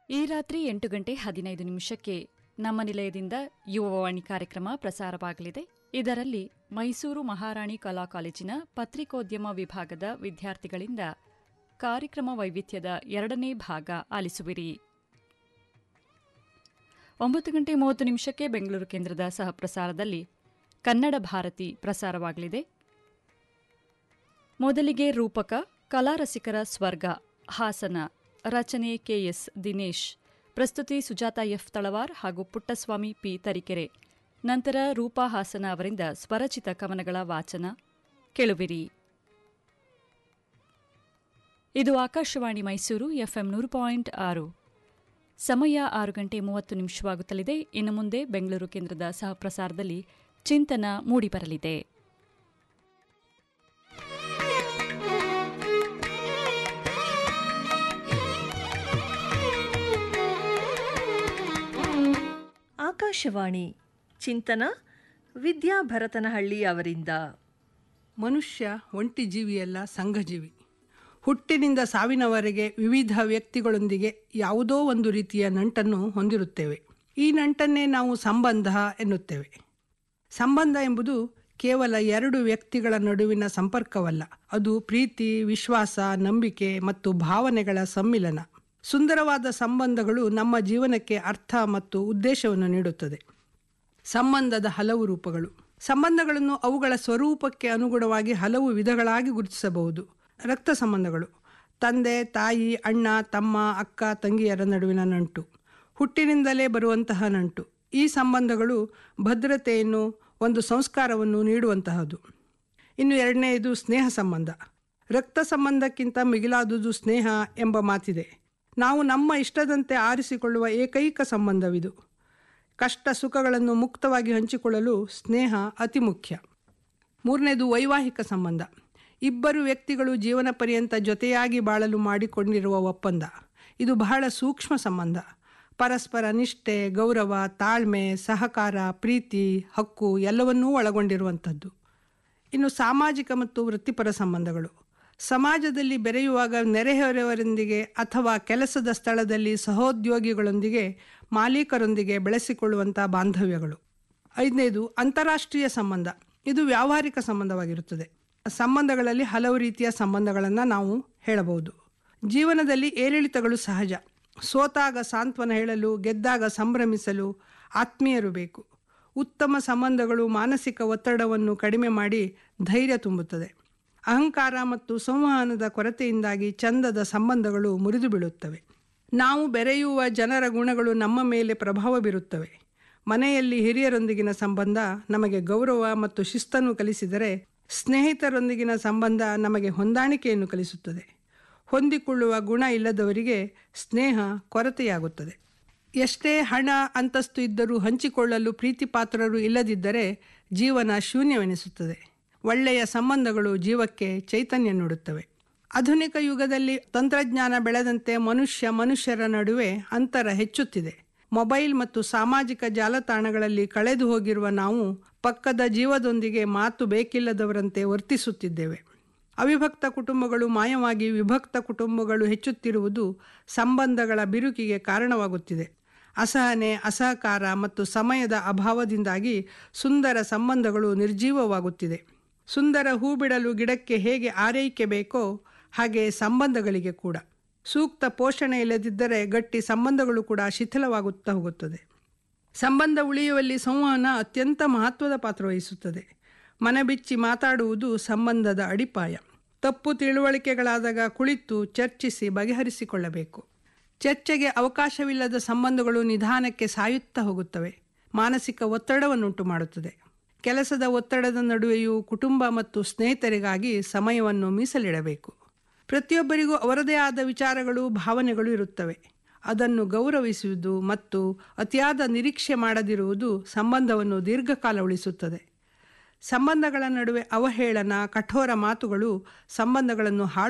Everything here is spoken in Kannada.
ಈ ರಾತ್ರಿ ಎಂಟು ಗಂಟೆ ಹದಿನೈದು ನಿಮಿಷಕ್ಕೆ ನಮ್ಮ ನಿಲಯದಿಂದ ಯುವವಾಣಿ ಕಾರ್ಯಕ್ರಮ ಪ್ರಸಾರವಾಗಲಿದೆ ಇದರಲ್ಲಿ ಮೈಸೂರು ಮಹಾರಾಣಿ ಕಲಾ ಕಾಲೇಜಿನ ಪತ್ರಿಕೋದ್ಯಮ ವಿಭಾಗದ ವಿದ್ಯಾರ್ಥಿಗಳಿಂದ ಕಾರ್ಯಕ್ರಮ ವೈವಿಧ್ಯದ ಎರಡನೇ ಭಾಗ ಆಲಿಸುವಿರಿ ಒಂಬತ್ತು ಗಂಟೆ ಮೂವತ್ತು ನಿಮಿಷಕ್ಕೆ ಬೆಂಗಳೂರು ಕೇಂದ್ರದ ಸಹಪ್ರಸಾರದಲ್ಲಿ ಕನ್ನಡ ಭಾರತಿ ಪ್ರಸಾರವಾಗಲಿದೆ ಮೊದಲಿಗೆ ರೂಪಕ ಕಲಾರಸಿಕರ ಸ್ವರ್ಗ ಹಾಸನ ರಚನೆ ಕೆಎಸ್ ದಿನೇಶ್ ಪ್ರಸ್ತುತಿ ಸುಜಾತ ಎಫ್ ತಳವಾರ್ ಹಾಗೂ ಪುಟ್ಟಸ್ವಾಮಿ ಪಿ ತರೀಕೆರೆ ನಂತರ ರೂಪಾ ಹಾಸನ ಅವರಿಂದ ಸ್ವರಚಿತ ಕವನಗಳ ವಾಚನ ಕೇಳುವಿರಿ ಇದು ಆಕಾಶವಾಣಿ ಮೈಸೂರು ಎಫ್ಎಂ ನೂರು ಪಾಯಿಂಟ್ ಆರು ಸಮಯ ಆರು ಗಂಟೆ ಮೂವತ್ತು ನಿಮಿಷವಾಗುತ್ತಲಿದೆ ಇನ್ನು ಮುಂದೆ ಬೆಂಗಳೂರು ಕೇಂದ್ರದ ಸಹಪ್ರಸಾರದಲ್ಲಿ ಚಿಂತನ ಮೂಡಿಬರಲಿದೆ ಆಕಾಶವಾಣಿ ಚಿಂತನ ವಿದ್ಯಾ ಭರತನಹಳ್ಳಿ ಅವರಿಂದ ಮನುಷ್ಯ ಒಂಟಿ ಜೀವಿಯಲ್ಲ ಸಂಘಜೀವಿ ಹುಟ್ಟಿನಿಂದ ಸಾವಿನವರೆಗೆ ವಿವಿಧ ವ್ಯಕ್ತಿಗಳೊಂದಿಗೆ ಯಾವುದೋ ಒಂದು ರೀತಿಯ ನಂಟನ್ನು ಹೊಂದಿರುತ್ತೇವೆ ಈ ನಂಟನ್ನೇ ನಾವು ಸಂಬಂಧ ಎನ್ನುತ್ತೇವೆ ಸಂಬಂಧ ಎಂಬುದು ಕೇವಲ ಎರಡು ವ್ಯಕ್ತಿಗಳ ನಡುವಿನ ಸಂಪರ್ಕವಲ್ಲ ಅದು ಪ್ರೀತಿ ವಿಶ್ವಾಸ ನಂಬಿಕೆ ಮತ್ತು ಭಾವನೆಗಳ ಸಮ್ಮಿಲನ ಸುಂದರವಾದ ಸಂಬಂಧಗಳು ನಮ್ಮ ಜೀವನಕ್ಕೆ ಅರ್ಥ ಮತ್ತು ಉದ್ದೇಶವನ್ನು ನೀಡುತ್ತದೆ ಸಂಬಂಧದ ಹಲವು ರೂಪಗಳು ಸಂಬಂಧಗಳನ್ನು ಅವುಗಳ ಸ್ವರೂಪಕ್ಕೆ ಅನುಗುಣವಾಗಿ ಹಲವು ವಿಧಗಳಾಗಿ ಗುರುತಿಸಬಹುದು ರಕ್ತ ಸಂಬಂಧಗಳು ತಂದೆ ತಾಯಿ ಅಣ್ಣ ತಮ್ಮ ಅಕ್ಕ ತಂಗಿಯರ ನಡುವಿನ ನಂಟು ಹುಟ್ಟಿನಿಂದಲೇ ಬರುವಂತಹ ನಂಟು ಈ ಸಂಬಂಧಗಳು ಭದ್ರತೆಯನ್ನು ಒಂದು ಸಂಸ್ಕಾರವನ್ನು ನೀಡುವಂತಹದ್ದು ಇನ್ನು ಎರಡನೆಯದು ಸ್ನೇಹ ಸಂಬಂಧ ರಕ್ತ ಸಂಬಂಧಕ್ಕಿಂತ ಮಿಗಿಲಾದುದು ಸ್ನೇಹ ಎಂಬ ಮಾತಿದೆ ನಾವು ನಮ್ಮ ಇಷ್ಟದಂತೆ ಆರಿಸಿಕೊಳ್ಳುವ ಏಕೈಕ ಸಂಬಂಧವಿದು ಕಷ್ಟ ಸುಖಗಳನ್ನು ಮುಕ್ತವಾಗಿ ಹಂಚಿಕೊಳ್ಳಲು ಸ್ನೇಹ ಅತಿ ಮುಖ್ಯ ಮೂರನೇದು ವೈವಾಹಿಕ ಸಂಬಂಧ ಇಬ್ಬರು ವ್ಯಕ್ತಿಗಳು ಜೀವನ ಪರ್ಯಂತ ಜೊತೆಯಾಗಿ ಬಾಳಲು ಮಾಡಿಕೊಂಡಿರುವ ಒಪ್ಪಂದ ಇದು ಬಹಳ ಸೂಕ್ಷ್ಮ ಸಂಬಂಧ ಪರಸ್ಪರ ನಿಷ್ಠೆ ಗೌರವ ತಾಳ್ಮೆ ಸಹಕಾರ ಪ್ರೀತಿ ಹಕ್ಕು ಎಲ್ಲವನ್ನೂ ಒಳಗೊಂಡಿರುವಂಥದ್ದು ಇನ್ನು ಸಾಮಾಜಿಕ ಮತ್ತು ವೃತ್ತಿಪರ ಸಂಬಂಧಗಳು ಸಮಾಜದಲ್ಲಿ ಬೆರೆಯುವಾಗ ನೆರೆಹೊರೆಯವರೊಂದಿಗೆ ಅಥವಾ ಕೆಲಸದ ಸ್ಥಳದಲ್ಲಿ ಸಹೋದ್ಯೋಗಿಗಳೊಂದಿಗೆ ಮಾಲೀಕರೊಂದಿಗೆ ಬೆಳೆಸಿಕೊಳ್ಳುವಂಥ ಬಾಂಧವ್ಯಗಳು ಐದನೇದು ಅಂತಾರಾಷ್ಟ್ರೀಯ ಸಂಬಂಧ ಇದು ವ್ಯಾವಹಾರಿಕ ಸಂಬಂಧವಾಗಿರುತ್ತದೆ ಸಂಬಂಧಗಳಲ್ಲಿ ಹಲವು ರೀತಿಯ ಸಂಬಂಧಗಳನ್ನು ನಾವು ಹೇಳಬಹುದು ಜೀವನದಲ್ಲಿ ಏರಿಳಿತಗಳು ಸಹಜ ಸೋತಾಗ ಸಾಂತ್ವನ ಹೇಳಲು ಗೆದ್ದಾಗ ಸಂಭ್ರಮಿಸಲು ಆತ್ಮೀಯರು ಬೇಕು ಉತ್ತಮ ಸಂಬಂಧಗಳು ಮಾನಸಿಕ ಒತ್ತಡವನ್ನು ಕಡಿಮೆ ಮಾಡಿ ಧೈರ್ಯ ತುಂಬುತ್ತದೆ ಅಹಂಕಾರ ಮತ್ತು ಸಂವಹನದ ಕೊರತೆಯಿಂದಾಗಿ ಚಂದದ ಸಂಬಂಧಗಳು ಮುರಿದು ಬೀಳುತ್ತವೆ ನಾವು ಬೆರೆಯುವ ಜನರ ಗುಣಗಳು ನಮ್ಮ ಮೇಲೆ ಪ್ರಭಾವ ಬೀರುತ್ತವೆ ಮನೆಯಲ್ಲಿ ಹಿರಿಯರೊಂದಿಗಿನ ಸಂಬಂಧ ನಮಗೆ ಗೌರವ ಮತ್ತು ಶಿಸ್ತನ್ನು ಕಲಿಸಿದರೆ ಸ್ನೇಹಿತರೊಂದಿಗಿನ ಸಂಬಂಧ ನಮಗೆ ಹೊಂದಾಣಿಕೆಯನ್ನು ಕಲಿಸುತ್ತದೆ ಹೊಂದಿಕೊಳ್ಳುವ ಗುಣ ಇಲ್ಲದವರಿಗೆ ಸ್ನೇಹ ಕೊರತೆಯಾಗುತ್ತದೆ ಎಷ್ಟೇ ಹಣ ಅಂತಸ್ತು ಇದ್ದರೂ ಹಂಚಿಕೊಳ್ಳಲು ಪ್ರೀತಿಪಾತ್ರರು ಇಲ್ಲದಿದ್ದರೆ ಜೀವನ ಶೂನ್ಯವೆನಿಸುತ್ತದೆ ಒಳ್ಳೆಯ ಸಂಬಂಧಗಳು ಜೀವಕ್ಕೆ ಚೈತನ್ಯ ನೀಡುತ್ತವೆ ಆಧುನಿಕ ಯುಗದಲ್ಲಿ ತಂತ್ರಜ್ಞಾನ ಬೆಳೆದಂತೆ ಮನುಷ್ಯ ಮನುಷ್ಯರ ನಡುವೆ ಅಂತರ ಹೆಚ್ಚುತ್ತಿದೆ ಮೊಬೈಲ್ ಮತ್ತು ಸಾಮಾಜಿಕ ಜಾಲತಾಣಗಳಲ್ಲಿ ಕಳೆದು ಹೋಗಿರುವ ನಾವು ಪಕ್ಕದ ಜೀವದೊಂದಿಗೆ ಮಾತು ಬೇಕಿಲ್ಲದವರಂತೆ ವರ್ತಿಸುತ್ತಿದ್ದೇವೆ ಅವಿಭಕ್ತ ಕುಟುಂಬಗಳು ಮಾಯವಾಗಿ ವಿಭಕ್ತ ಕುಟುಂಬಗಳು ಹೆಚ್ಚುತ್ತಿರುವುದು ಸಂಬಂಧಗಳ ಬಿರುಕಿಗೆ ಕಾರಣವಾಗುತ್ತಿದೆ ಅಸಹನೆ ಅಸಹಕಾರ ಮತ್ತು ಸಮಯದ ಅಭಾವದಿಂದಾಗಿ ಸುಂದರ ಸಂಬಂಧಗಳು ನಿರ್ಜೀವವಾಗುತ್ತಿದೆ ಸುಂದರ ಹೂ ಬಿಡಲು ಗಿಡಕ್ಕೆ ಹೇಗೆ ಆರೈಕೆ ಬೇಕೋ ಹಾಗೆ ಸಂಬಂಧಗಳಿಗೆ ಕೂಡ ಸೂಕ್ತ ಪೋಷಣೆ ಇಲ್ಲದಿದ್ದರೆ ಗಟ್ಟಿ ಸಂಬಂಧಗಳು ಕೂಡ ಶಿಥಿಲವಾಗುತ್ತಾ ಹೋಗುತ್ತದೆ ಸಂಬಂಧ ಉಳಿಯುವಲ್ಲಿ ಸಂವಹನ ಅತ್ಯಂತ ಮಹತ್ವದ ಪಾತ್ರ ವಹಿಸುತ್ತದೆ ಮನಬಿಚ್ಚಿ ಮಾತಾಡುವುದು ಸಂಬಂಧದ ಅಡಿಪಾಯ ತಪ್ಪು ತಿಳುವಳಿಕೆಗಳಾದಾಗ ಕುಳಿತು ಚರ್ಚಿಸಿ ಬಗೆಹರಿಸಿಕೊಳ್ಳಬೇಕು ಚರ್ಚೆಗೆ ಅವಕಾಶವಿಲ್ಲದ ಸಂಬಂಧಗಳು ನಿಧಾನಕ್ಕೆ ಸಾಯುತ್ತಾ ಹೋಗುತ್ತವೆ ಮಾನಸಿಕ ಒತ್ತಡವನ್ನುಂಟು ಮಾಡುತ್ತದೆ ಕೆಲಸದ ಒತ್ತಡದ ನಡುವೆಯೂ ಕುಟುಂಬ ಮತ್ತು ಸ್ನೇಹಿತರಿಗಾಗಿ ಸಮಯವನ್ನು ಮೀಸಲಿಡಬೇಕು ಪ್ರತಿಯೊಬ್ಬರಿಗೂ ಅವರದೇ ಆದ ವಿಚಾರಗಳು ಭಾವನೆಗಳು ಇರುತ್ತವೆ ಅದನ್ನು ಗೌರವಿಸುವುದು ಮತ್ತು ಅತಿಯಾದ ನಿರೀಕ್ಷೆ ಮಾಡದಿರುವುದು ಸಂಬಂಧವನ್ನು ದೀರ್ಘಕಾಲ ಉಳಿಸುತ್ತದೆ ಸಂಬಂಧಗಳ ನಡುವೆ ಅವಹೇಳನ ಕಠೋರ ಮಾತುಗಳು ಸಂಬಂಧಗಳನ್ನು ಹಾಳು